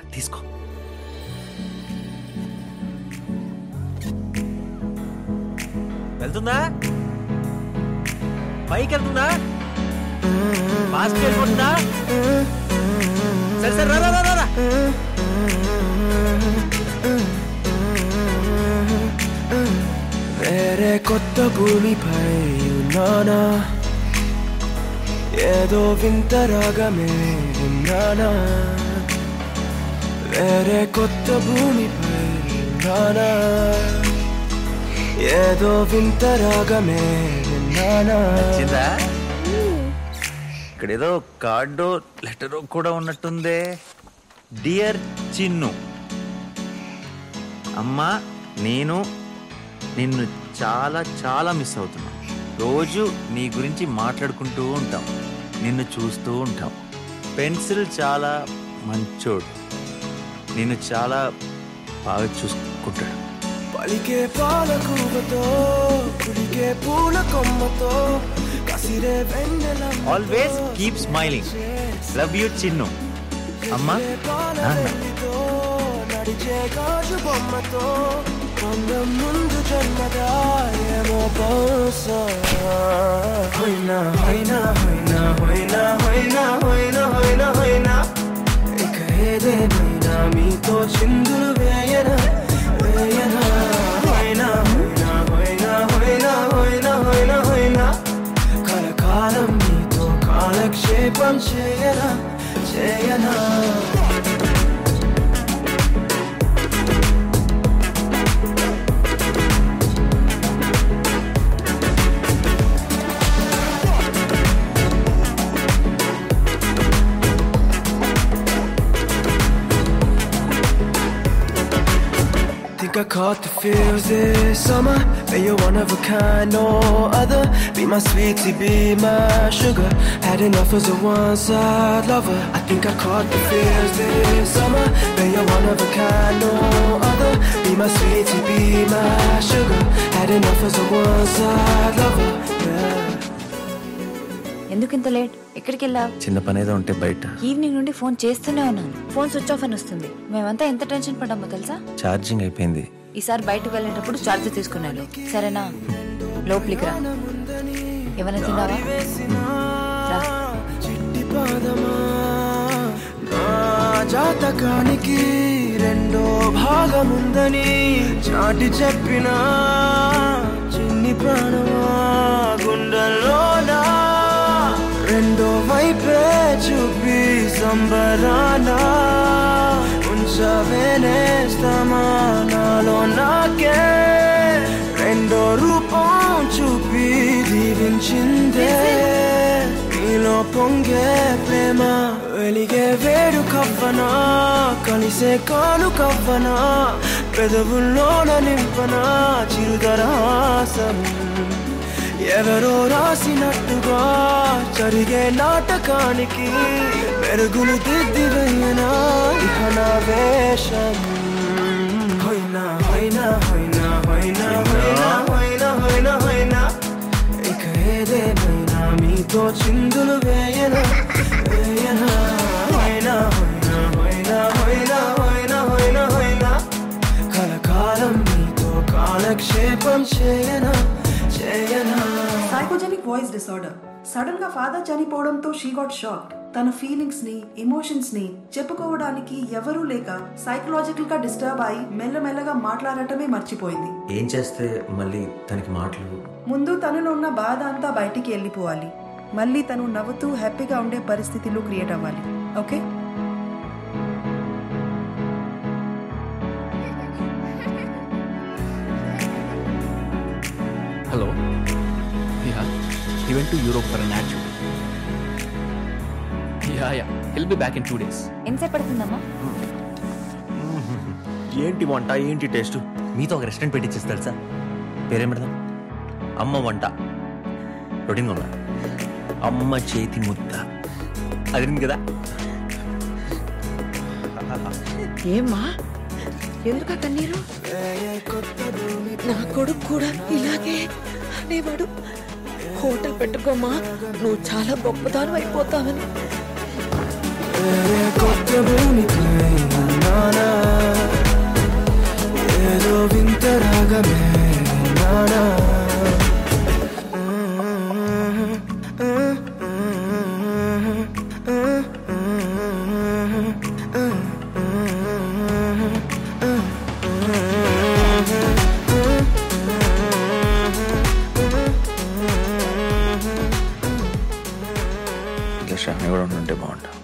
తీసుకో వెళ్తుందా పైకి వెళ్తుందా ఫాస్ట్ వెళ్ళిపోతుందా సరే సరే రా రా, రా రా, రా వేరే కొత్త భూమిపై ఉన్నానా ఏదో వింత రాగమే విన్నానా వేరే కొత్త భూమిపై ఉన్నానా ఏదో వింత రాగమే విన్నానా వచ్చిందా ఇక్కడ ఏదో కార్డు లెటర్ కూడా ఉన్నట్టుందే డియర్ చిన్ను అమ్మా నేను నిన్ను చాలా చాలా మిస్ అవుతున్నా రోజు నీ గురించి మాట్లాడుకుంటూ ఉంటాం నిన్ను చూస్తూ ఉంటాం పెన్సిల్ చాలా మంచోడు నిన్ను చాలా బాగా చూసుకుంటాడు పలికే పాలకూవతో కుడికే పూల కొమ్మతో కసిరే వెన్నెల always keep smiling love you Chinnu అమ్మా నాన్న నడిచే గాజు బొమ్మతో అందం ముందు జన్మదా ఏమో బహుశా హోయినా హోయినా హోయినా హోయినా హోయినా హోయినా హోయినా హోయినా ఇక ఏదేమైనా మీతో చిందులు వేయనా వేయనా హోయినా హోయినా హోయినా హోయినా హోయినా హోయినా హోయినా కలకాలం మీతో కాలక్షేపం చేయనా చేయనా Think I caught the feels this summer. But you're one of a kind, no other. Be my sweetie, be my sugar. Had enough as a one-side lover. I think I caught the feels this summer. But you're one of a kind, no other. Be my sweetie, be my sugar. Had enough as a one-side lover. Yeah. ఎందుకు ఇంత late ఎక్కడికి వెళ్ళావు చిన్న పని ఏదో ఉంటే బయట evening నుండి ఫోన్ చేస్తూనే ఉన్నాను ఫోన్ స్విచ్ ఆఫ్ అని వస్తుంది మేమంతా ఎంత టెన్షన్ పడ్డామో తెలుసా ఛార్జింగ్ అయిపోయింది ఈసారి బయటకు వెళ్ళేటప్పుడు చార్జర్ తీసుకున్నాను సరేనా లోపలికి రా ఏమైనా తిన్నావా రా చిట్టి పాదమా నా జాతకానికి రెండో భాగముందని చాటి చెప్పిన చిన్ని ప్రాణమా గుండెల్లోనా రెండో వైపే చూపి సంబరానా ఉంచవేనేస్తామా నాలో నాకే రెండో రూపం చూపి దీవించిందే నీలో పొంగే ప్రేమ వెలిగే వేడు కవ్వనా కలిసే కాను కవ్వనా పెదవుల్లోన నింపనా చిరుదరాసం ఎవరో రాసినట్టుగా జరిగే నాటకానికి మెరుగులు దిద్ది వెయ్యనా ఇహ నా వేషం హోయినా హోయినా హోయినా హోయినా హోయినా హోయినా హోయినా హోయినా ఇక ఏదేమైనా మీతో చిందులు వేయనా వేయనా హోయినా హోయినా హోయినా హోయినా హోయినా హోయినా హోయినా కలకాలం మీతో కాలక్షేపం చేయనా చేయనా సైకోజెనిక్ వాయిస్ డిసార్డర్ సడన్ గా ఫాదర్ చనిపోవడంతో షీ గాట్ షాక్ తన ఫీలింగ్స్ ని ఎమోషన్స్ ని చెప్పుకోవడానికి ఎవరూ లేక సైకలాజికల్ గా డిస్టర్బ్ అయి మెల్లమెల్లగా మాట్లాడటమే మర్చిపోయింది ఏం చేస్తే మళ్ళీ తనకి మాటలు ముందు తనలో ఉన్న బాధ అంతా బయటికి వెళ్ళిపోవాలి మళ్ళీ తను నవ్వుతూ హ్యాపీగా ఉండే పరిస్థితులు క్రియేట్ అవ్వాలి okay Hello. Yeah. He went to Europe for an ad shoot. Yeah, yeah. He'll be back in two days. ఎంతసేపు పడుతుందమ్మా ఏంటి వంట ఏంటి టేస్ట్ మీతో ఒక రెస్టారెంట్ పెట్టించేస్తారు సార్ పేరేం పెడదాం అమ్మ వంట రొటీన్గా ఉన్నా అమ్మ చేతి ముద్ద అది కదా ఏమ్మా ఎందుకు ఆ కన్నీరు నా కొడుకు కూడా ఇలాగే అనేవాడు హోటల్ పెట్టుకోమా నువ్వు చాలా గొప్పదానం అయిపోతావని వేరే కొత్త భూమిపై ఉన్నా షాని కూడా ఉంటే బాగుంటా